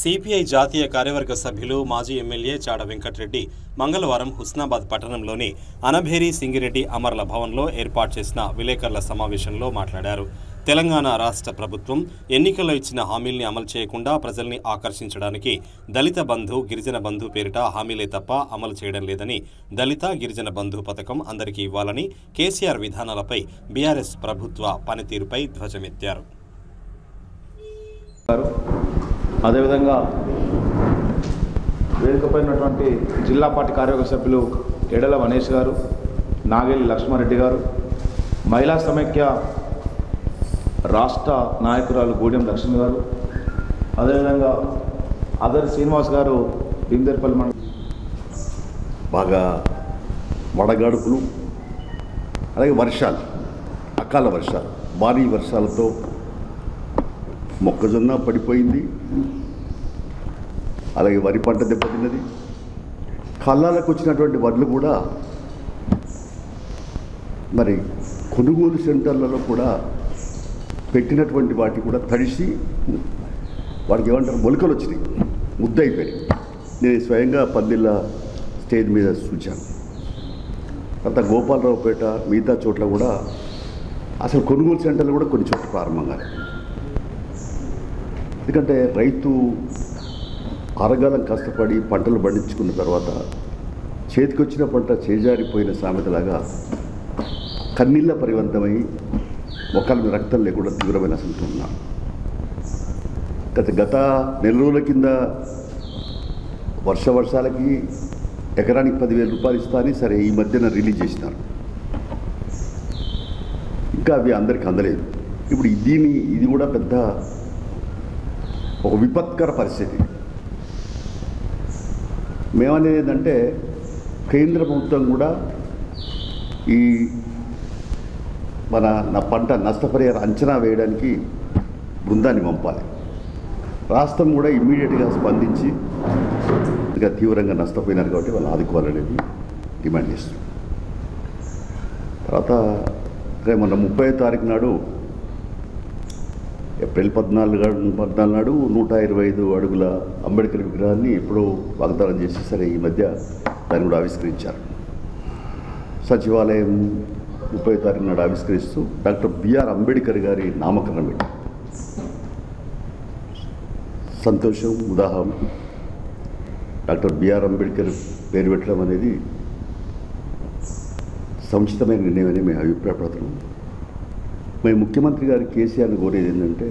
CPI జాతీయ కార్యవర్గ సభ్యులు మాజీ ఎమ్మెల్యే చాడ వెంకటరెడ్డి మంగళవారం హుస్నాబాద్ పట్టణంలోని అనభేరి సింగిరెడ్డి అమర్ల భవన్లో ఏర్పాటు చేసిన విలేకరుల సమావేశంలో మాట్లాడారు తెలంగాణ రాష్ట్ర ప్రభుత్వం ఎన్నికల్లో ఇచ్చిన హామీల్ని అమలు చేయకుండా ప్రజల్ని ఆకర్షించడానికి దళిత బంధు గిరిజన బంధు పేరిట హామీలే తప్ప అమలు చేయడం లేదని దళిత గిరిజన బంధు పథకం అందరికీ ఇవ్వాలని కేసీఆర్ విధానాలపై బీఆర్ఎస్ ప్రభుత్వ పనితీరుపై ధ్వజమెత్తారు గారు అదేవిధంగా వేదికపై ఉన్నటువంటి జిల్లా పార్టీ కార్యవర్గ సభ్యులు ఎడల మనీష్ గారు నాగేలి లక్ష్మారెడ్డి గారు మహిళా సమైక్య రాష్ట్ర నాయకురాలు గూడెం లక్ష్మి గారు అదేవిధంగా అదర్ శ్రీనివాస్ గారు భీమదేర్పల్లి మండలం బాగా వడగాడుపులు అలాగే వర్షాలు అకాల వర్షాలు భారీ వర్షాలతో మొక్కజొన్న పడిపోయింది అలాగే వరి పంట దెబ్బతిన్నది కళ్ళాలకు వచ్చినటువంటి వడ్లు కూడా మరి కొనుగోలు సెంటర్లలో కూడా పెట్టినటువంటి వాటి కూడా తడిసి వాడికి ఏమంటారు మొలకలు వచ్చినాయి ముద్ద అయిపోయినాయి నేను స్వయంగా పందిళ్ళ స్టేజ్ మీద చూచాను తర్వాత గోపాలరావుపేట మిగతా చోట్ల కూడా అసలు కొనుగోలు సెంటర్లు కూడా కొన్ని చోట్ల ప్రారంభం కాలేదు ఎందుకంటే రైతు అరగాలం కష్టపడి పంటలు పండించుకున్న తర్వాత చేతికొచ్చిన పంట చేజారిపోయిన సామెతలాగా కన్నీళ్ళ పరివంతమై మొక్కల మీద రక్తం లేకుండా తీవ్రమైన అసలు ఉన్నాను గత గత నెల రోజుల కింద వర్ష వర్షాలకి ఎకరానికి పదివేల రూపాయలు ఇస్తా అని సరే ఈ మధ్యన రిలీజ్ చేసినారు ఇంకా అవి అందరికి అందలేదు ఇప్పుడు దీని ఇది కూడా పెద్ద ఒక విపత్కర పరిస్థితి మేమనేది ఏంటంటే కేంద్ర ప్రభుత్వం కూడా ఈ మన నా పంట నష్టపరిహార అంచనా వేయడానికి బృందాన్ని పంపాలి రాష్ట్రం కూడా ఇమ్మీడియట్గా స్పందించి ఇంకా తీవ్రంగా నష్టపోయినారు కాబట్టి వాళ్ళు ఆదుకోవాలనేది డిమాండ్ చేస్తున్నాం తర్వాత రేపు మొన్న ముప్పై తారీఖు నాడు ఏప్రిల్ పద్నాలుగు పద్నాలుగు నాడు నూట ఇరవై ఐదు అడుగుల అంబేద్కర్ విగ్రహాన్ని ఎప్పుడో వాగ్దానం చేసి సరే ఈ మధ్య దాన్ని కూడా ఆవిష్కరించారు సచివాలయం ముప్పై తారీఖు నాడు ఆవిష్కరిస్తూ డాక్టర్ బిఆర్ అంబేద్కర్ గారి నామకరణం పెట్టి సంతోషం ఉదాహరణ డాక్టర్ బిఆర్ అంబేద్కర్ పేరు పెట్టడం అనేది సముచితమైన నిర్ణయం అని మేము అభిప్రాయపడుతున్నాం మేము ముఖ్యమంత్రి గారు కేసీఆర్ని కోరేది ఏంటంటే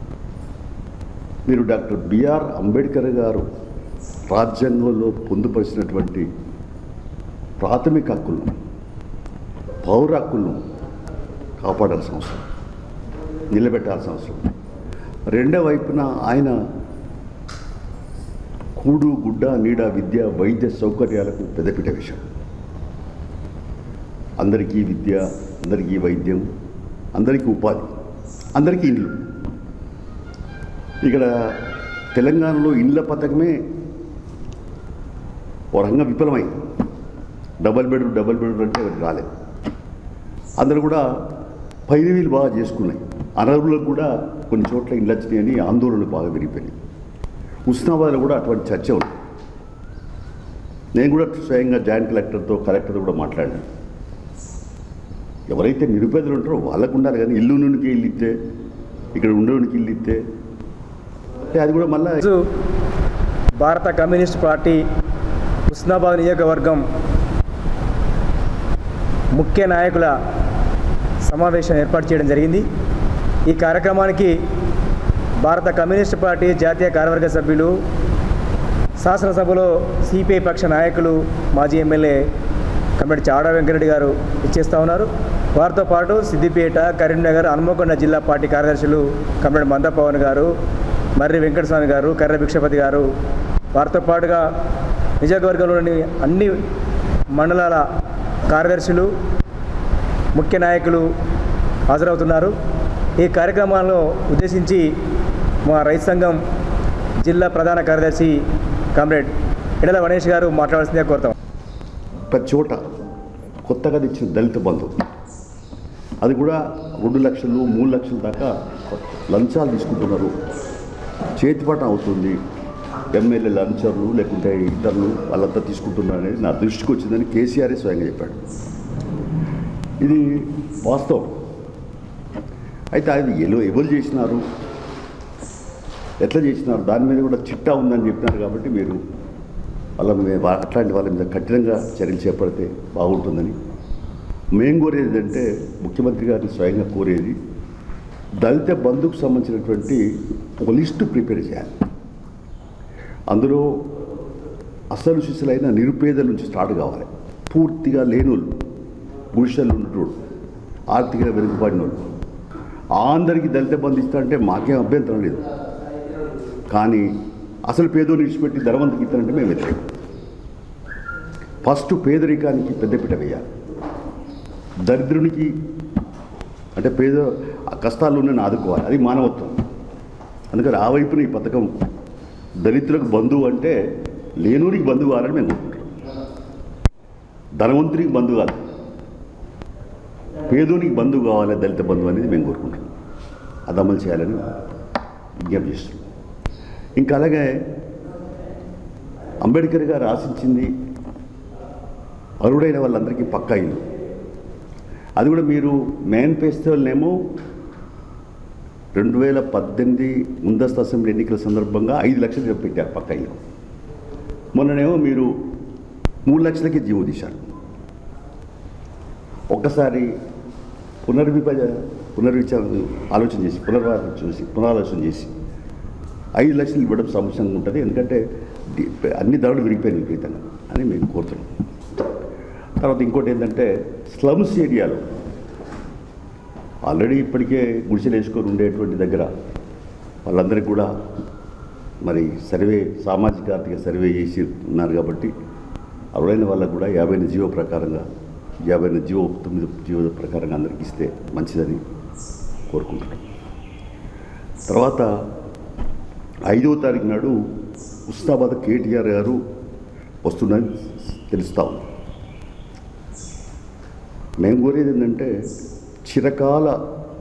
మీరు డాక్టర్ బిఆర్ అంబేద్కర్ గారు రాజ్యాంగంలో పొందుపరిచినటువంటి ప్రాథమిక హక్కులను పౌర హక్కులను కాపాడాల్సిన అవసరం నిలబెట్టాల్సిన అవసరం రెండో వైపున ఆయన కూడు గుడ్డ నీడ విద్య వైద్య సౌకర్యాలకు పెద్దపీట విషయం అందరికీ విద్య అందరికీ వైద్యం అందరికీ ఉపాధి అందరికీ ఇండ్లు ఇక్కడ తెలంగాణలో ఇండ్ల పథకమే ఒక రకంగా విఫలమైంది డబల్ బెడ్ డబల్ బెడ్ అంటే ఎవరికి రాలేదు అందరూ కూడా పైరవీలు బాగా చేసుకున్నాయి అనర్హులకు కూడా కొన్ని చోట్ల ఇండ్లు వచ్చినాయని ఆందోళనలు బాగా పెరిగిపోయినాయి ఉస్నాబాద్లో కూడా అటువంటి చర్చ ఉంది నేను కూడా స్వయంగా జాయింట్ కలెక్టర్తో కలెక్టర్తో కూడా మాట్లాడాను ఎవరైతే నిరుపేదలు ఉంటారో వాళ్ళకు ఉండాలి కానీ ఇల్లు నుండికి ఇల్లు ఇస్తే ఇక్కడ ఉండడానికి ఇల్లు ఇస్తే అంటే అది కూడా మళ్ళీ ఈరోజు భారత కమ్యూనిస్ట్ పార్టీ హుస్నాబాద్ నియోజకవర్గం ముఖ్య నాయకుల సమావేశం ఏర్పాటు చేయడం జరిగింది ఈ కార్యక్రమానికి భారత కమ్యూనిస్ట్ పార్టీ జాతీయ కార్యవర్గ సభ్యులు శాసనసభలో సిపిఐ పక్ష నాయకులు మాజీ ఎమ్మెల్యే కమిటీ చాడా వెంకరెడ్డి గారు ఇచ్చేస్తూ ఉన్నారు వారితో పాటు సిద్దిపేట కరీంనగర్ హన్మకొండ జిల్లా పార్టీ కార్యదర్శులు కమిటీ మందపవన్ గారు మర్రి వెంకటస్వామి గారు కర్ర భిక్షపతి గారు వారితో పాటుగా నియోజకవర్గంలోని అన్ని మండలాల కార్యదర్శులు ముఖ్య నాయకులు హాజరవుతున్నారు ఈ కార్యక్రమాలను ఉద్దేశించి మా రైతు సంఘం జిల్లా ప్రధాన కార్యదర్శి కామ్రేడ్ ఇడల గణేష్ గారు మాట్లాడాల్సిందే కోరుతాం ప్రతి చోట కొత్తగా తెచ్చిన దళిత బంధు అది కూడా రెండు లక్షలు మూడు లక్షల దాకా లంచాలు తీసుకుంటున్నారు చేతిపాట అవుతుంది ఎమ్మెల్యేల అనుచరులు లేకుంటే ఇతరులు వాళ్ళంతా తీసుకుంటున్నారు అనేది నా దృష్టికి వచ్చిందని కేసీఆరే స్వయంగా చెప్పాడు ఇది వాస్తవం అయితే అది ఎలో ఎవరు చేసినారు ఎట్లా చేసినారు దాని మీద కూడా చిట్టా ఉందని చెప్పినారు కాబట్టి మీరు వాళ్ళ మీద వా- అట్లాంటి వాళ్ళ మీద కఠినంగా చర్యలు చేపడితే బాగుంటుందని మేము కోరేది ఏంటంటే ముఖ్యమంత్రి గారిని స్వయంగా కోరేది దళిత బంధుకు సంబంధించినటువంటి ఒక లిస్టు ప్రిపేర్ చేయాలి అందులో అసలు శిశులైన నిరుపేదల నుంచి స్టార్ట్ కావాలి పూర్తిగా లేనోళ్ళు గుడిసెలు ఉన్నటోడు ఆర్థికంగా వెనుకబడిన వాళ్ళు అందరికీ దళిత బంధు ఇస్తా అంటే మాకేం అభ్యంతరం లేదు కానీ అసలు పేదోని విడిచిపెట్టి ధనవంతుకి ఇస్తానంటే మేము వ్యతిరేకం ఫస్ట్ పేదరికానికి పెద్దపీట వేయాలి దరిద్రునికి అంటే పేద ఆ కష్టాల్లో ఉన్న ఆదుకోవాలి అది మానవత్వం అందుకని ఆ వైపున ఈ పథకం దళితులకు బంధువు అంటే లేనూరికి బంధువు కావాలని మేము కోరుకుంటున్నాం ధనవంతునికి బంధువు కాదు పేదోనికి బంధువు కావాలి దళిత బంధువు అనేది మేము కోరుకుంటున్నాం అది అమలు చేయాలని విజ్ఞప్తి చేస్తున్నాం ఇంకా అలాగే అంబేద్కర్ గారు ఆశించింది అరుడైన వాళ్ళందరికీ పక్కా ఇల్లు అది కూడా మీరు మేనిఫెస్టోనేమో రెండు వేల పద్దెనిమిది ముందస్తు అసెంబ్లీ ఎన్నికల సందర్భంగా ఐదు లక్షలు పెట్టారు పక్క ఇల్లు మొన్ననేమో మీరు మూడు లక్షలకి జీవో తీశారు ఒక్కసారి పునర్విభజ పునర్విచారణ ఆలోచన చేసి పునర్వాదన చూసి పునరాలోచన చేసి ఐదు లక్షలు ఇవ్వడం సమస్యంగా ఉంటుంది ఎందుకంటే ది- అన్ని ధరలు విరిగిపోయినాయి విపరీతంగా అని మేము కోరుతున్నాం తర్వాత ఇంకోటి ఏంటంటే స్లమ్స్ ఏరియాలో ఆల్రెడీ ఇప్పటికే గుడిసెలు వేసుకొని ఉండేటువంటి దగ్గర వాళ్ళందరికీ కూడా మరి సర్వే సామాజిక ఆర్థిక సర్వే చేసి ఉన్నారు కాబట్టి అరుడైన వాళ్ళకు కూడా యాభై జీవో ప్రకారంగా యాభై జీవో తొమ్మిది జీవో ప్రకారంగా అందరికి ఇస్తే మంచిదని కోరుకుంటున్నాం తర్వాత ఐదవ తారీఖు నాడు ఉస్తాబాద్ కేటీఆర్ గారు వస్తుందని తెలుస్తా ఉంది మేము కోరేది ఏంటంటే చిరకాల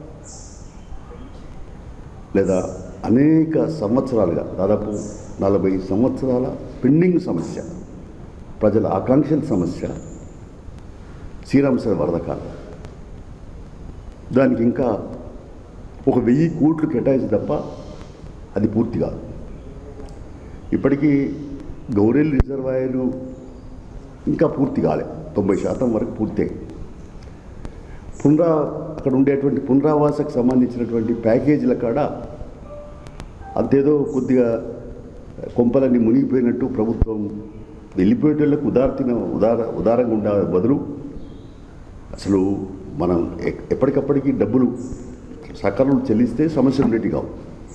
లేదా అనేక సంవత్సరాలుగా దాదాపు నలభై సంవత్సరాల పెండింగ్ సమస్య ప్రజల ఆకాంక్షల సమస్య శ్రీరామసర వరదకాలం దానికి ఇంకా ఒక వెయ్యి కోట్లు కేటాయించి తప్ప అది పూర్తి కాదు ఇప్పటికీ గౌరెల్ రిజర్వాయరు ఇంకా పూర్తి కాలే తొంభై శాతం వరకు పూర్తయి పునరా అక్కడ ఉండేటువంటి పునరావాసకు సంబంధించినటువంటి ప్యాకేజీల కాడ అంతేదో కొద్దిగా కొంపలన్నీ మునిగిపోయినట్టు ప్రభుత్వం వెళ్ళిపోయేటోళ్ళకు ఉదార్తిన ఉదార ఉదారంగా ఉండే బదులు అసలు మనం ఎ- ఎప్పటికప్పటికి డబ్బులు సకాలంలో చెల్లిస్తే సమస్య ఉండేటి కావు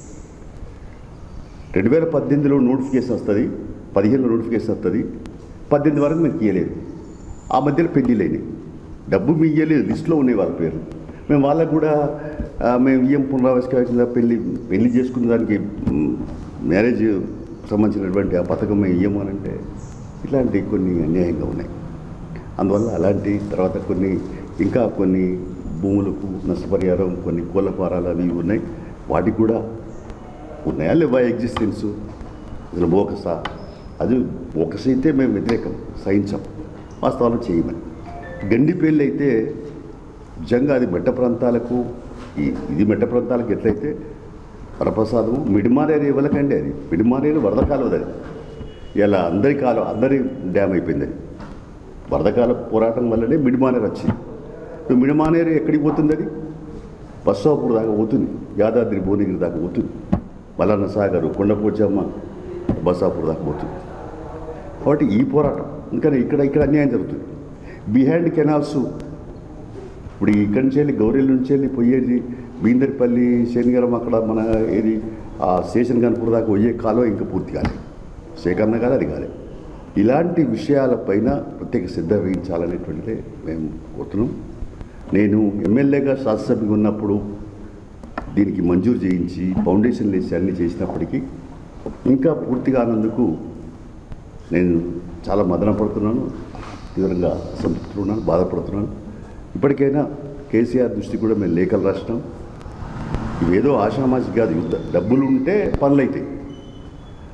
రెండు వేల పద్దెనిమిదిలో నోటిఫికేషన్ వస్తుంది పదిహేనులో నోటిఫికేషన్ వస్తుంది పద్దెనిమిది వరకు మేము ఇయ్యలేదు ఆ మధ్యలో పెళ్లిళ్ళు అయినాయి డబ్బు మీ ఇయ్యలేదు లిస్టులో ఉన్నాయి వాళ్ళ పేర్లు మేము వాళ్ళకు కూడా ఆ, మేము ఇయ్యం పునరావిష్కరించిన పెళ్లి పెళ్లి చేసుకున్న దానికి మ్, మ్యారేజ్ సంబంధించినటువంటి ఆ పథకం మేము ఇయ్యము అని అంటే ఇట్లాంటి కొన్ని అన్యాయంగా ఉన్నాయి అందువల్ల అలాంటి తర్వాత కొన్ని ఇంకా కొన్ని భూములకు నష్టపరిహారం కొన్ని కోళ్ళ ఫారాలు అవి ఇవి ఉన్నాయి వాటికి కూడా ఉన్నాయా లేవా ఎగ్జిస్టెన్స్ అసలు బోకసా అది బోకస అయితే మేము వ్యతిరేకం సహించాం వాస్తవాలు చేయమని గండి పెళ్ళి అయితే నిజంగా అది మెట్ట ప్రాంతాలకు ఈ ఇది మెట్ట ప్రాంతాలకు ఎట్లయితే వరప్రసాదము మిడిమారేరు ఇవ్వలకండి అది మిడిమారేరు వరద కాలువది అది ఇలా అందరి కాలం అందరి డ్యామ్ అయిపోయింది అది వరదకాల పోరాటం వల్లనే మిడిమానేరు వచ్చింది ఇప్పుడు మిడిమానేరు ఎక్కడికి పోతుంది అది బస్సాపూర్ దాకా పోతుంది యాదాద్రి భువనగిరి దాకా పోతుంది మల్లన్న సాగరు కొండపోచమ్మ బస్సాపూర్ దాకా పోతుంది కాబట్టి ఈ పోరాటం అందుకని ఇక్కడ ఇక్కడ అన్యాయం జరుగుతుంది బిహైండ్ కెనాల్స్ ఇప్పుడు ఇక్కడి నుంచి వెళ్ళి గౌరీల నుంచి వెళ్ళి పోయేది బీందర్పల్లి శనిగరం అక్కడ మన ఏది ఆ స్టేషన్ కనుపూర్ దాకా పోయే కాలం ఇంకా పూర్తి కాలేదు సేకరణ కాదు అది కాలేదు ఇలాంటి విషయాలపైన ప్రత్యేక శ్రద్ధ వహించాలనేటువంటిదే మేము కోరుతున్నాం నేను ఎమ్మెల్యేగా శాసనసభ్యుగా ఉన్నప్పుడు దీనికి మంజూరు చేయించి ఫౌండేషన్ వేసి అన్నీ చేసినప్పటికీ ఇంకా పూర్తిగా అన్నందుకు నేను చాలా మదన పడుతున్నాను తీవ్రంగా అసంతృప్తిలో ఉన్నాను బాధపడుతున్నాను ఇప్పటికైనా కేసీఆర్ దృష్టి కూడా మేము లేఖలు రాసినాం ఇవేదో ఆషామాషి కాదు యుద్ధ డబ్బులు ఉంటే పనులు అవుతాయి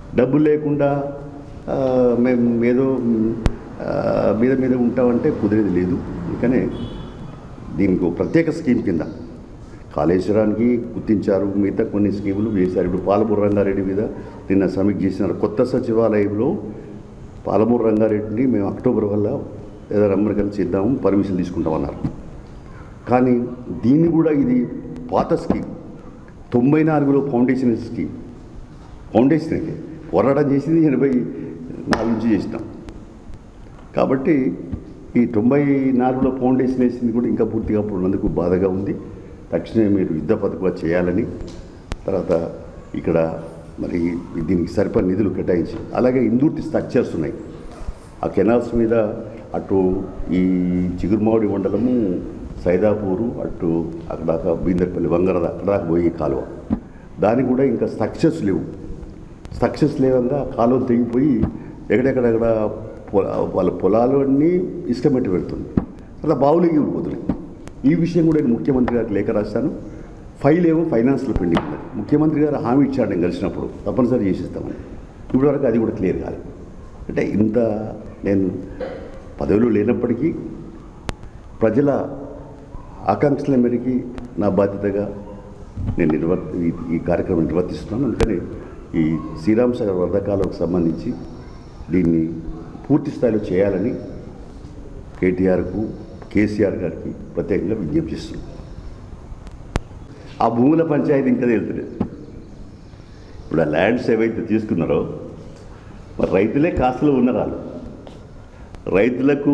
డబ్బులు లేకుండా ఆ, మేము ఏదో ఆ, మీద మీద ఉంటామంటే కుదిరేది లేదు అందుకనే దీనికి ఒక ప్రత్యేక స్కీమ్ కింద కాళేశ్వరానికి గుర్తించారు మిగతా కొన్ని స్కీములు వేశారు ఇప్పుడు పాలమూరు రంగారెడ్డి మీద నిన్న సమీక్ష చేసినారు కొత్త సచివాలయంలో పాలమూరు రంగారెడ్డిని మేము అక్టోబర్ వల్ల ఏదో రమ్మని కలిసి ఇద్దాము పర్మిషన్ తీసుకుంటామన్నారు కానీ దీన్ని కూడా ఇది పాత స్కీమ్ తొంభై నాలుగులో ఫౌండేషన్ స్కీమ్ ఫౌండేషన్ అయితే పోరాటం చేసింది ఎనభై నాలుగు నుంచి చేసినాం కాబట్టి ఈ తొంభై నాలుగులో ఫౌండేషన్ వేసింది కూడా ఇంకా పూర్తిగా ఉన్నందుకు బాధగా ఉంది తక్షణమే మీరు యుద్ధ పథకం చేయాలని తర్వాత ఇక్కడ మరి దీనికి సరిపడ నిధులు కేటాయించి అలాగే ఇందూర్తి స్ట్రక్చర్స్ ఉన్నాయి ఆ కెనాల్స్ మీద అటు ఈ చిగురుమావుడి మండలము సైదాపూరు అటు అక్కడ దాకా బీందర్పల్లి వంగరద అక్కడ దాకా పోయి కాలువ దానికి కూడా ఇంకా స్ట్రక్చర్స్ లేవు స్ట్రక్చర్స్ లేవంగా కాలువ తెగిపోయి ఎక్కడెక్కడెక్కడ పొల వాళ్ళ పొలాలు అన్నీ ఇసుక మెట్టి పెడుతుంది అలా బావులకి పోతున్నాయి ఈ విషయం కూడా నేను ముఖ్యమంత్రి గారికి లేఖ రాశాను ఫైల్ ఏమో ఫైనాన్స్లో పెండింగ్ ఉన్నది ముఖ్యమంత్రి గారు హామీ ఇచ్చాడు నేను కలిసినప్పుడు తప్పనిసరి చేసిస్తామని ఇప్పటివరకు అది కూడా క్లియర్ కాలేదు అంటే ఇంత నేను పదవిలో లేనప్పటికీ ప్రజల ఆకాంక్షల మేరకి నా బాధ్యతగా నేను నిర్వర్ ఈ- ఈ కార్యక్రమం నిర్వర్తిస్తున్నాను అందుకని ఈ శ్రీరామ్ సాగర్ వరదకాలకు సంబంధించి దీన్ని పూర్తి స్థాయిలో చేయాలని కేటీఆర్కు కేసీఆర్ గారికి ప్రత్యేకంగా విజ్ఞప్తి చేస్తున్నాను ఆ భూముల పంచాయతీ ఇంకా వెళ్తలేదు ఇప్పుడు ఆ ల్యాండ్స్ ఏవైతే తీసుకున్నారో మరి రైతులే కాస్తులో ఉన్నారు వాళ్ళు రైతులకు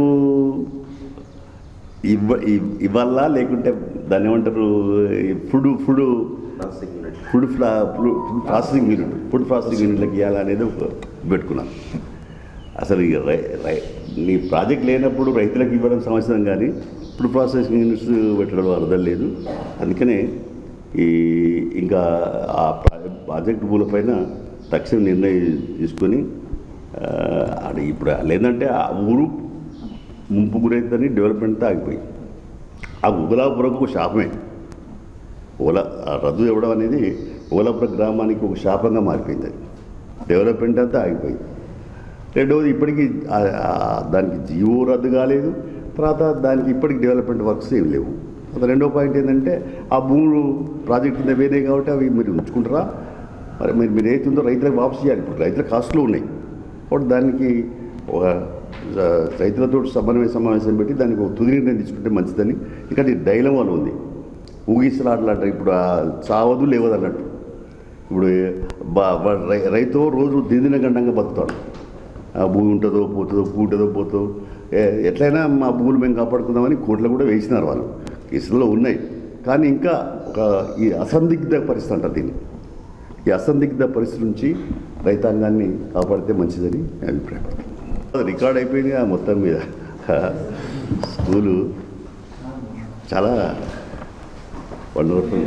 ఇవ్వ ఇవ్- ఇవ్వాలా లేకుంటే దాన్ని ఏమంటారు ఈ ఫుడ్ ఫుడ్ ఫుడ్ ఫ్లా food processing unit food processing యూనిట్లకు ఇవ్వాలా అనేది ఒక పెట్టుకున్నాను అసలు ఈ రై రై నీ ప్రాజెక్ట్ లేనప్పుడు రైతులకు ఇవ్వడం సంవత్సరం కానీ ఫుడ్ ప్రాసెసింగ్ యూనిట్స్ పెట్టడం అర్థం లేదు అందుకనే ఈ ఇంకా ఆ ప్రా- ప్రాజెక్ట్ భూలపైన తక్షణ నిర్ణయం తీసుకొని ఆ, అది ఇప్పుడు లేదంటే ఆ ఊరు ముంపు గురైందని డెవలప్మెంట్ ఆగిపోయింది ఆ ఉగలాపురకు ఒక శాపమే ఓలా ఆ రద్దు ఇవ్వడం అనేది ఓలాపుర గ్రామానికి ఒక శాపంగా మారిపోయింది అది డెవలప్మెంట్ అంతా ఆగిపోయింది రెండవది ఇప్పటికీ ఆ- ఆ దానికి జీవో రద్దు కాలేదు తర్వాత దానికి ఇప్పటికి డెవలప్మెంట్ వర్క్స్ ఏమి లేవు అది రెండో పాయింట్ ఏంటంటే ఆ భూములు ప్రాజెక్ట్ కింద వేరే కాబట్టి అవి మీరు ఉంచుకుంటారా మరి మీరు మీరు ఏతుందో రైతులకు వాపసు చేయాలి ఇప్పుడు రైతుల కాస్ట్లు ఉన్నాయి కాబట్టి దానికి ఒక ఆ, రైతులతో సమన్వయ సమావేశం పెట్టి దానికి ఒక తుది నిర్ణయం తీసుకుంటే మంచిదని ఇక్కడ డైలమాలు ఉంది ఊగిసలాటలాట ఇప్పుడు ఆ చావదు లేవదు అన్నట్టు ఇప్పుడు బా వా- రై- రైతు రోజు దిందిన గండంగా బతుకుతాడు ఆ భూమి ఉంటుందో పోతుందో పూటుందో పోతుందో ఏ- ఎట్లయినా మా భూములు మేము కాపాడుకుందామని కోట్లు కూడా వేసినారు వాళ్ళు కేసుల్లో ఉన్నాయి కానీ ఇంకా ఒక ఈ అసందిగ్ధ పరిస్థితి అంటారు దీన్ని ఈ అసందిగ్ధ పరిస్థితి నుంచి రైతాంగాన్ని కాపాడితే మంచిదని నేను అభిప్రాయపడుతున్నాను రికార్డ్ అయిపోయింది ఆ మొత్తం మీద స్కూలు చాలా వండర్ఫుల్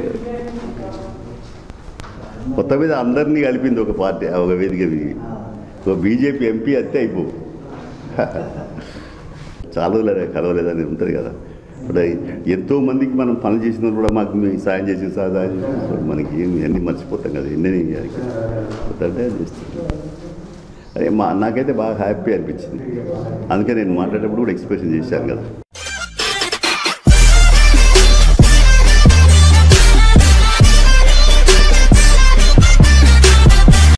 మొత్తం మీద అందరినీ కలిపింది ఒక పార్టీ ఒక వేదిక దిగి ఒక బీజేపీ ఎంపీ అంతే అయిపో చాలలేదు కలవలేదని ఉంటుంది కదా ఇప్పుడు ఎంతో మందికి మనం పనులు చేసిన కూడా మాకు మేము సాయం చేసిన సాయం చేసిన మనకి ఏమి అన్నీ మర్చిపోతాం కదా ఎన్ని అంటే చేస్తున్నాం అదే మా నాకైతే బాగా హ్యాపీ అనిపించింది అందుకే నేను మాట్లాడేటప్పుడు కూడా ఎక్స్ప్రెషన్ చేశాను కదా